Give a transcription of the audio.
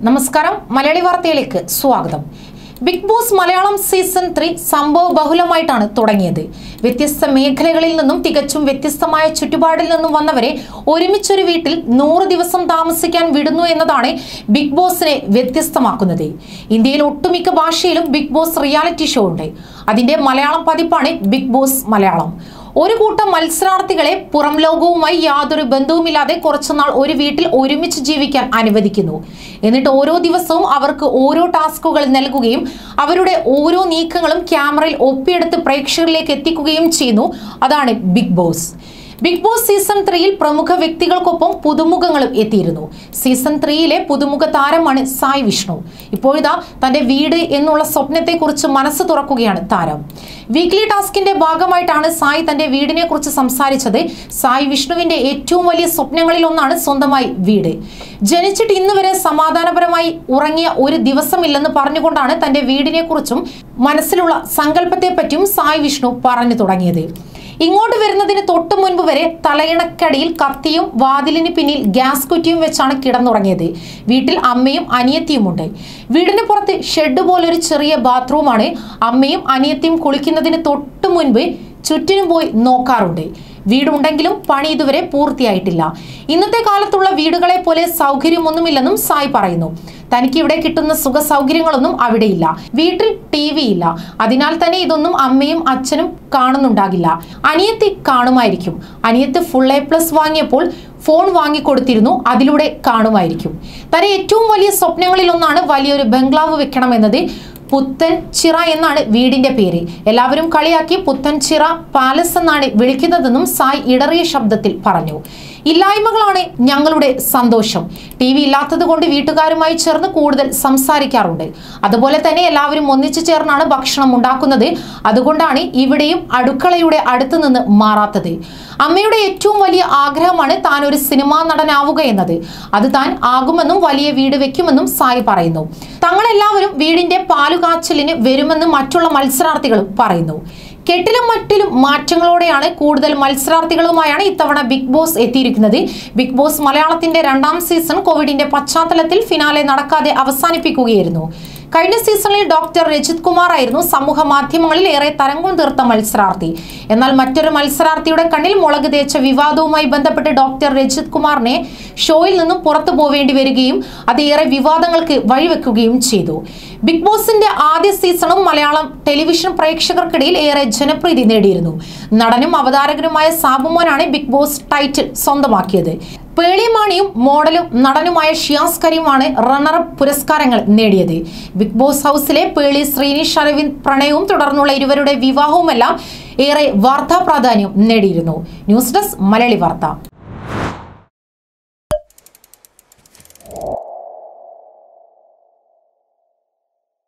നമസ്കാരം മലയാളി വാർത്തയിലേക്ക് സ്വാഗതം big boss Malayalam season three സംഭവ ബഹുലമായിട്ടാണ് തുടങ്ങിയത് വ്യത്യസ്ത മേഖലകളിൽ നിന്നും തികച്ചും വ്യത്യസ്തമായ ചുറ്റുപാടിൽ നിന്നും വന്നവരെ ഒരുമിച്ചൊരു വീട്ടിൽ നൂറ് ദിവസം താമസിക്കാൻ വിടുന്നു എന്നതാണ് ബിഗ് ബോസിനെ വ്യത്യസ്തമാക്കുന്നത് ഇന്ത്യയിൽ ഒട്ടുമിക്ക ഭാഷയിലും ബിഗ് ബോസ് റിയാലിറ്റി ഷോ ഉണ്ട് അതിന്റെ മലയാളം പതിപ്പാണ് ബിഗ് ബോസ് മലയാളം ഒരു കൂട്ടം മത്സരാർത്ഥികളെ പുറം ലോകവുമായി യാതൊരു ബന്ധവുമില്ലാതെ കുറച്ചുനാൾ ഒരു വീട്ടിൽ ഒരുമിച്ച് ജീവിക്കാൻ അനുവദിക്കുന്നു എന്നിട്ട് ഓരോ ദിവസവും അവർക്ക് ഓരോ ടാസ്കുകൾ നൽകുകയും അവരുടെ ഓരോ നീക്കങ്ങളും ക്യാമറയിൽ ഒപ്പിയെടുത്ത് പ്രേക്ഷകരിലേക്ക് എത്തിക്കുകയും ചെയ്യുന്നു അതാണ് big boss big boss season ത്രീയിൽ പ്രമുഖ വ്യക്തികൾക്കൊപ്പം പുതുമുഖങ്ങളും എത്തിയിരുന്നു സീസൺ ത്രീയിലെ പുതുമുഖ താരമാണ് സായ് വിഷ്ണു ഇപ്പോഴിതാ തന്റെ വീട് എന്നുള്ള സ്വപ്നത്തെക്കുറിച്ച് മനസ്സ് തുറക്കുകയാണ് താരം വീക്ക്ലി ടാസ്കിന്റെ ഭാഗമായിട്ടാണ് സായ് തന്റെ വീടിനെ കുറിച്ച് സംസാരിച്ചത് സായ് വിഷ്ണുവിന്റെ ഏറ്റവും വലിയ സ്വപ്നങ്ങളിൽ ഒന്നാണ് സ്വന്തമായി വീട് ജനിച്ചിട്ട് ഇന്ന് വരെ സമാധാനപരമായി ഉറങ്ങിയ ഒരു ദിവസമില്ലെന്ന് പറഞ്ഞുകൊണ്ടാണ് തന്റെ വീടിനെ കുറിച്ചും മനസ്സിലുള്ള സങ്കല്പത്തെ പറ്റിയും സായ് വിഷ്ണു പറഞ്ഞു തുടങ്ങിയത് ഇങ്ങോട്ട് വരുന്നതിന് തൊട്ടു മുൻപ് വരെ തലയിണക്കടിയിൽ കത്തിയും വാതിലിന് പിന്നിൽ ഗ്യാസ് കുറ്റിയും വെച്ചാണ് കിടന്നുറങ്ങിയത് വീട്ടിൽ അമ്മയും അനിയത്തിയുമുണ്ട് വീടിന് പുറത്ത് ഷെഡ് പോലൊരു ചെറിയ ബാത്റൂമാണ് അമ്മയും അനിയത്തിയും കുളിക്കുന്നതിന് തൊട്ടു മുൻപ് ചുറ്റിനും പോയി നോക്കാറുണ്ട് വീടുണ്ടെങ്കിലും പണി ഇതുവരെ പൂർത്തിയായിട്ടില്ല ഇന്നത്തെ കാലത്തുള്ള വീടുകളെ പോലെ സൗകര്യമൊന്നുമില്ലെന്നും സായ് പറയുന്നു തനിക്ക് ഇവിടെ കിട്ടുന്ന സുഖ സൗകര്യങ്ങളൊന്നും അവിടെയില്ല വീട്ടിൽ ടി വി ഇല്ല അതിനാൽ തന്നെ ഇതൊന്നും അമ്മയും അച്ഛനും കാണുന്നുണ്ടാകില്ല അനിയത്തി കാണുമായിരിക്കും അനിയത്ത് ഫുൾ എ പ്ലസ് വാങ്ങിയപ്പോൾ ഫോൺ വാങ്ങിക്കൊടുത്തിരുന്നു അതിലൂടെ കാണുമായിരിക്കും തന്റെ ഏറ്റവും വലിയ സ്വപ്നങ്ങളിൽ ഒന്നാണ് വലിയൊരു ബംഗ്ലാവ് വെക്കണമെന്നത് പുത്തൻ ചിറ എന്നാണ് വീടിന്റെ പേര് എല്ലാവരും കളിയാക്കി പുത്തൻ ചിറ പാലസ് എന്നാണ് വിളിക്കുന്നതെന്നും സായ് ഇടറിയ ശബ്ദത്തിൽ പറഞ്ഞു ഇല്ലായ്മകളാണ് ഞങ്ങളുടെ സന്തോഷം ടി വി ഇല്ലാത്തത് കൊണ്ട് വീട്ടുകാരുമായി ചേർന്ന് കൂടുതൽ സംസാരിക്കാറുണ്ട് അതുപോലെ തന്നെ എല്ലാവരും ഒന്നിച്ചു ചേർന്നാണ് ഭക്ഷണം ഉണ്ടാക്കുന്നത് അതുകൊണ്ടാണ് ഇവിടെയും അടുക്കളയുടെ അടുത്ത് നിന്ന് മാറാത്തത് അമ്മയുടെ ഏറ്റവും വലിയ ആഗ്രഹമാണ് താൻ ഒരു സിനിമാ നടനാവുക എന്നത് അത് താൻ ആകുമെന്നും വലിയ വീട് വെക്കുമെന്നും സായി പറയുന്നു തങ്ങളെല്ലാവരും വീടിന്റെ പാലുകാച്ചലിന് വരുമെന്ന് മറ്റുള്ള മത്സരാർത്ഥികളും പറയുന്നു കെട്ടിലും മറ്റിലും മാറ്റങ്ങളോടെയാണ് കൂടുതൽ മത്സരാർത്ഥികളുമായാണ് ഇത്തവണ ബിഗ് ബോസ് എത്തിയിരിക്കുന്നത് ബിഗ് ബോസ് മലയാളത്തിന്റെ രണ്ടാം സീസൺ കോവിഡിന്റെ പശ്ചാത്തലത്തിൽ ഫിനാലെ നടക്കാതെ അവസാനിപ്പിക്കുകയായിരുന്നു കഴിഞ്ഞ സീസണിൽ ഡോക്ടർ രജിത് കുമാർ ആയിരുന്നു സമൂഹ മാധ്യമങ്ങളിൽ ഏറെ തരംഗം തീർത്ത മത്സരാർത്ഥി എന്നാൽ മറ്റൊരു മത്സരാർത്ഥിയുടെ കണ്ണിൽ മുളക് തേച്ച വിവാദവുമായി ബന്ധപ്പെട്ട് ഡോക്ടർ രജിത് കുമാറിനെ ഷോയിൽ നിന്നും പുറത്തു പോവേണ്ടി വരികയും അത് ഏറെ വിവാദങ്ങൾക്ക് വഴിവെക്കുകയും ചെയ്തു ബിഗ് ബോസിന്റെ ആദ്യ സീസണും മലയാളം ടെലിവിഷൻ പ്രേക്ഷകർക്കിടയിൽ ഏറെ ജനപ്രീതി നേടിയിരുന്നു നടനും അവതാരകനുമായ സാബുമോനാണ് ബിഗ് ബോസ് ടൈറ്റിൽ സ്വന്തമാക്കിയത് പേളിമാണിയും മോഡലും നടനുമായ ഷിയാസ് കരീമാണ് റണ്ണറപ്പ് പുരസ്കാരങ്ങൾ നേടിയത് ബിഗ് ബോസ് ഹൗസിലെ പേളി ശ്രീനിഷ് അരവിന്ദ് പ്രണയവും തുടർന്നുള്ള ഇരുവരുടെ വിവാഹവുമെല്ലാം ഏറെ വാർത്താ പ്രാധാന്യം നേടിയിരുന്നു ന്യൂസ് ഡെസ്ക് മലയാളി വാർത്ത